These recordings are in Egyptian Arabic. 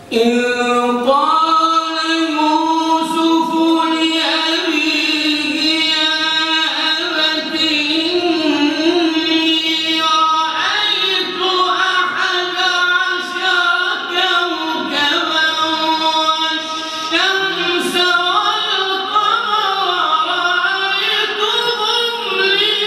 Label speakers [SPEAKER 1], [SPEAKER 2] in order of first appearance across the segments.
[SPEAKER 1] إذ قال يوسف لأبيه يا أبت إني رأيت أحد عشر كوكبا والشمس والقمر رأيتهم لي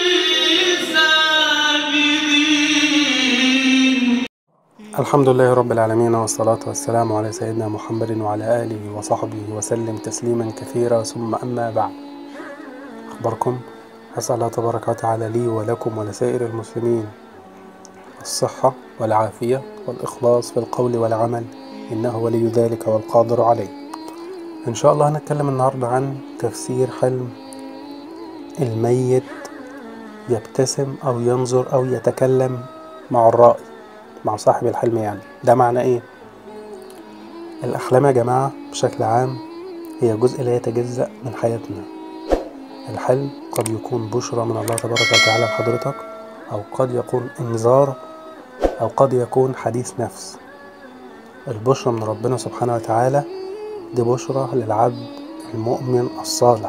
[SPEAKER 1] ساجدين
[SPEAKER 2] الحمد لله رب العالمين والصلاة والسلام على سيدنا محمد وعلى آله وصحبه وسلم تسليما كثيرا ثم أما بعد أخبركم أسأل الله تبارك وتعالى لي ولكم ولسائر المسلمين الصحة والعافية والإخلاص في القول والعمل إنه ولي ذلك والقادر عليه إن شاء الله هنتكلم النهاردة عن تفسير حلم الميت يبتسم أو ينظر أو يتكلم مع الرائي مع صاحب الحلم يعني ده معنى ايه الاحلام يا جماعه بشكل عام هي جزء لا يتجزا من حياتنا الحلم قد يكون بشرى من الله تبارك وتعالى لحضرتك او قد يكون انذار او قد يكون حديث نفس البشرى من ربنا سبحانه وتعالى دي بشرى للعبد المؤمن الصالح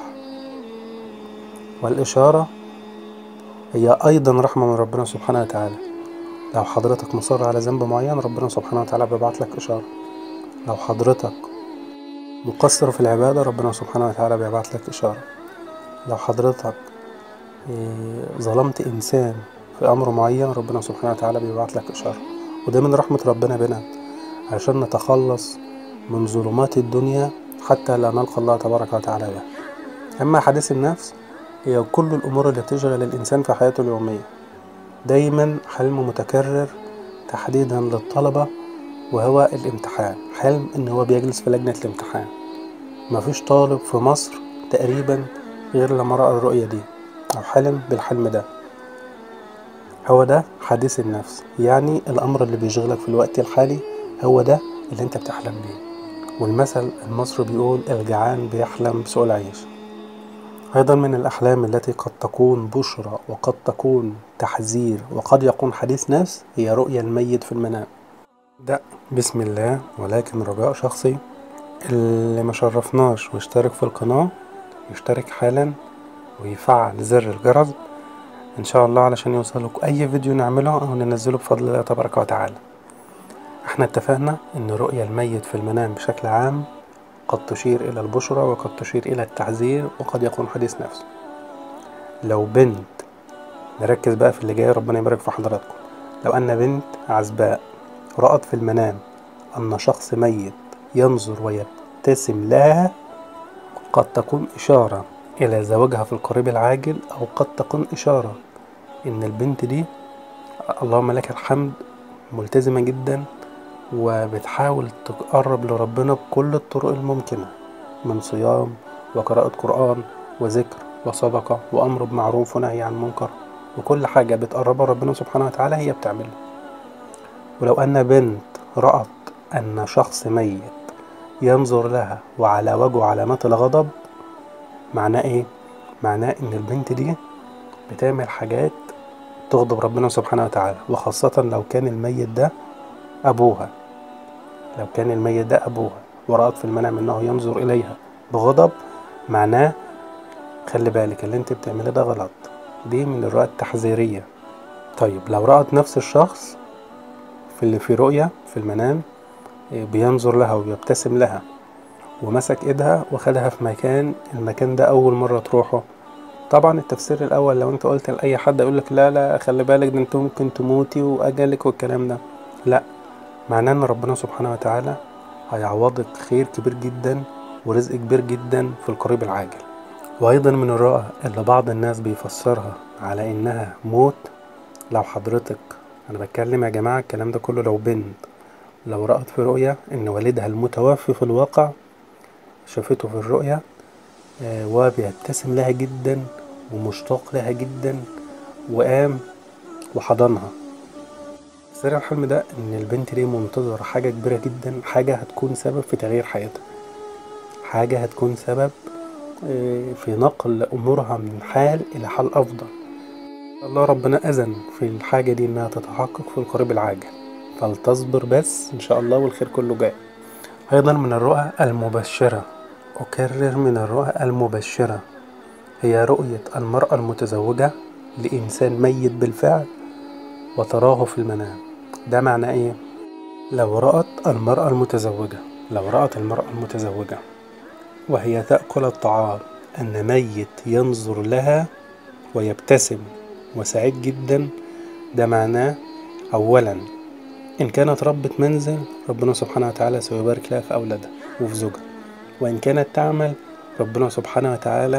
[SPEAKER 2] والاشاره هي ايضا رحمه من ربنا سبحانه وتعالى لو حضرتك مصر على ذنب معين ربنا سبحانه وتعالى بيبعت لك إشارة لو حضرتك مقصر في العبادة ربنا سبحانه وتعالى بيبعت لك إشارة لو حضرتك إيه، ظلمت إنسان في أمر معين ربنا سبحانه وتعالى بيبعت لك إشارة وده من رحمة ربنا بنا عشان نتخلص من ظلمات الدنيا حتى لا نلقى الله تبارك وتعالى بها أما حديث النفس هي كل الأمور اللي تشغل الإنسان في حياته اليومية دايما حلم متكرر تحديدا للطلبة وهو الامتحان حلم ان هو بيجلس في لجنة الامتحان مفيش طالب في مصر تقريبا غير لما رأى الرؤية دي او حلم بالحلم ده هو ده حديث النفس يعني الامر اللي بيشغلك في الوقت الحالي هو ده اللي انت بتحلم بيه والمثل المصري بيقول الجعان بيحلم بسوء العيش أيضا من الأحلام التي قد تكون بشرى وقد تكون تحذير وقد يكون حديث نفس هي رؤيا الميت في المنام ده بسم الله ولكن رجاء شخصي اللي ما شرفناش واشترك في القناة يشترك حالا ويفعل زر الجرس إن شاء الله علشان يوصلك أي فيديو نعمله أو ننزله بفضل الله تبارك وتعالى احنا اتفقنا ان رؤيا الميت في المنام بشكل عام قد تشير إلى البشرى وقد تشير إلى التحذير وقد يكون حديث نفس لو بنت نركز بقى في اللي جاي ربنا يبارك في حضراتكم لو أن بنت عزباء رأت في المنام أن شخص ميت ينظر ويبتسم لها قد تكون إشارة إلى زواجها في القريب العاجل أو قد تكون إشارة إن البنت دي اللهم لك الحمد ملتزمة جدا وبتحاول تقرب لربنا بكل الطرق الممكنة من صيام وقراءة قرآن وذكر وصدقة وأمر بمعروف ونهي عن منكر وكل حاجة بتقربها ربنا سبحانه وتعالى هي بتعملها ولو أن بنت رأت أن شخص ميت ينظر لها وعلى وجهه علامات الغضب معناه إيه؟ معناه إن البنت دي بتعمل حاجات تغضب ربنا سبحانه وتعالى وخاصة لو كان الميت ده أبوها لو كان الميت ده أبوها ورأت في المنام أنه ينظر إليها بغضب معناه خلي بالك اللي انت بتعمله ده غلط دي من الرؤى التحذيرية طيب لو رأت نفس الشخص في اللي في رؤية في المنام إيه، بينظر لها وبيبتسم لها ومسك ايدها وخدها في مكان المكان ده أول مرة تروحه طبعا التفسير الأول لو انت قلت لأي حد يقول لك لا لا خلي بالك ده انت ممكن تموتي وأجلك والكلام ده لا معناه ان ربنا سبحانه وتعالى هيعوضك خير كبير جدا ورزق كبير جدا في القريب العاجل وايضا من الرؤى اللي بعض الناس بيفسرها على انها موت لو حضرتك انا بتكلم يا جماعة الكلام ده كله لو بنت لو رأت في رؤية ان والدها المتوفي في الواقع شافته في الرؤية آه، وبيبتسم لها جدا ومشتاق لها جدا وقام وحضنها سر الحلم ده ان البنت دي منتظرة حاجة كبيرة جدا حاجة هتكون سبب في تغيير حياتها حاجة هتكون سبب آه، في نقل امورها من حال الى حال افضل الله ربنا اذن في الحاجة دي انها تتحقق في القريب العاجل فلتصبر بس إن شاء الله والخير كله جاي أيضا من الرؤى المبشرة أكرر من الرؤى المبشرة هي رؤية المرأة المتزوجة لإنسان ميت بالفعل وتراه في المنام ده معنى إيه؟ لو رأت المرأة المتزوجة لو رأت المرأة المتزوجة وهي تأكل الطعام أن ميت ينظر لها ويبتسم وسعيد جدا ده معناه أولا إن كانت ربة منزل ربنا سبحانه وتعالى سيبارك لها في أولادها وفي زوجها وإن كانت تعمل ربنا سبحانه وتعالى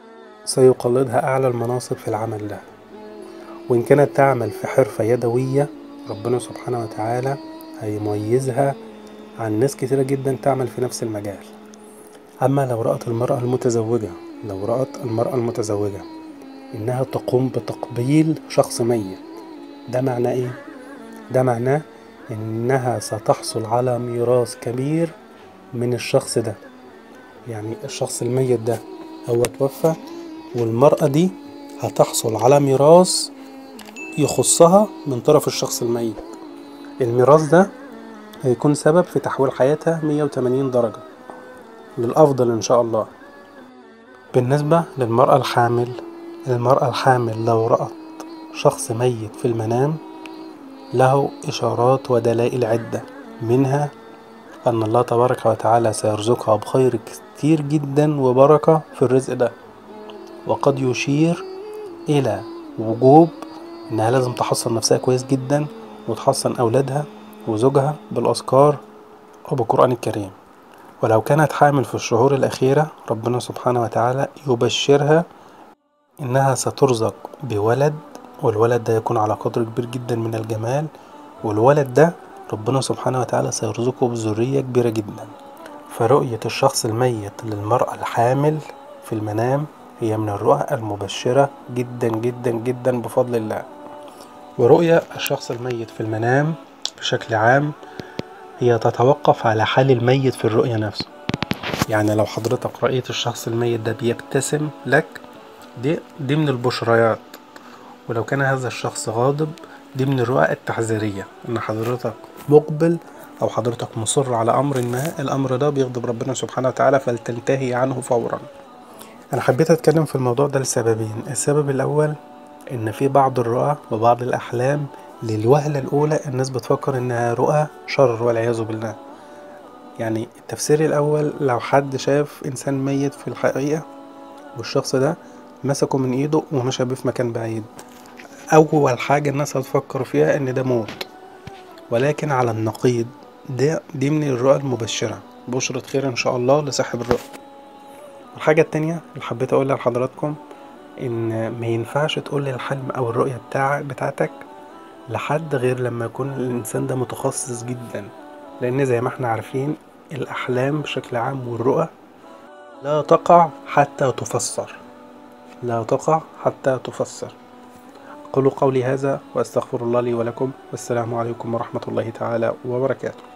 [SPEAKER 2] سيقلدها أعلى المناصب في العمل لها وإن كانت تعمل في حرفة يدوية ربنا سبحانه وتعالى هيميزها عن ناس كتيرة جدا تعمل في نفس المجال أما لو رأت المرأة المتزوجة لو رأت المرأة المتزوجة إنها تقوم بتقبيل شخص ميت ده معناه إيه؟ ده معناه إنها ستحصل على ميراث كبير من الشخص ده يعني الشخص الميت ده هو توفى والمرأة دي هتحصل على ميراث يخصها من طرف الشخص الميت الميراث ده هيكون سبب في تحويل حياتها 180 درجة للأفضل إن شاء الله بالنسبة للمرأة الحامل المرأة الحامل لو رأت شخص ميت في المنام له إشارات ودلائل عدة منها أن الله تبارك وتعالى سيرزقها بخير كتير جدا وبركة في الرزق ده وقد يشير إلى وجوب إنها لازم تحصن نفسها كويس جدا وتحصن أولادها وزوجها بالأذكار وبالقرآن الكريم ولو كانت حامل في الشهور الأخيرة ربنا سبحانه وتعالى يبشرها إنها سترزق بولد والولد ده يكون على قدر كبير جدا من الجمال والولد ده ربنا سبحانه وتعالى سيرزقه بذرية كبيرة جدا فرؤية الشخص الميت للمرأة الحامل في المنام هي من الرؤى المبشرة جدا جدا جدا بفضل الله ورؤية الشخص الميت في المنام بشكل عام هي تتوقف على حال الميت في الرؤية نفسه يعني لو حضرتك رأيت الشخص الميت ده بيبتسم لك دي, دي من البشريات ولو كان هذا الشخص غاضب دي من الرؤى التحذيرية إن حضرتك مقبل أو حضرتك مصر على أمر ما الأمر ده بيغضب ربنا سبحانه وتعالى فلتنتهي عنه فورا أنا حبيت أتكلم في الموضوع ده لسببين السبب الأول إن في بعض الرؤى وبعض الأحلام للوهلة الأولى الناس بتفكر إنها رؤى شر والعياذ بالله يعني التفسير الأول لو حد شاف إنسان ميت في الحقيقة والشخص ده مسكه من إيده ومشى بيه في مكان بعيد أول حاجة الناس هتفكر فيها إن ده موت ولكن على النقيض ده دي من الرؤى المبشرة بشرة خير إن شاء الله لصاحب الرؤى الحاجة التانية اللي حبيت أقولها لحضراتكم إن ما ينفعش تقول الحلم أو الرؤية بتاع بتاعتك لحد غير لما يكون الإنسان ده متخصص جدا لأن زي ما احنا عارفين الأحلام بشكل عام والرؤى لا تقع حتى تفسر لا تقع حتى تفسر أقول قولي هذا وأستغفر الله لي ولكم والسلام عليكم ورحمة الله تعالى وبركاته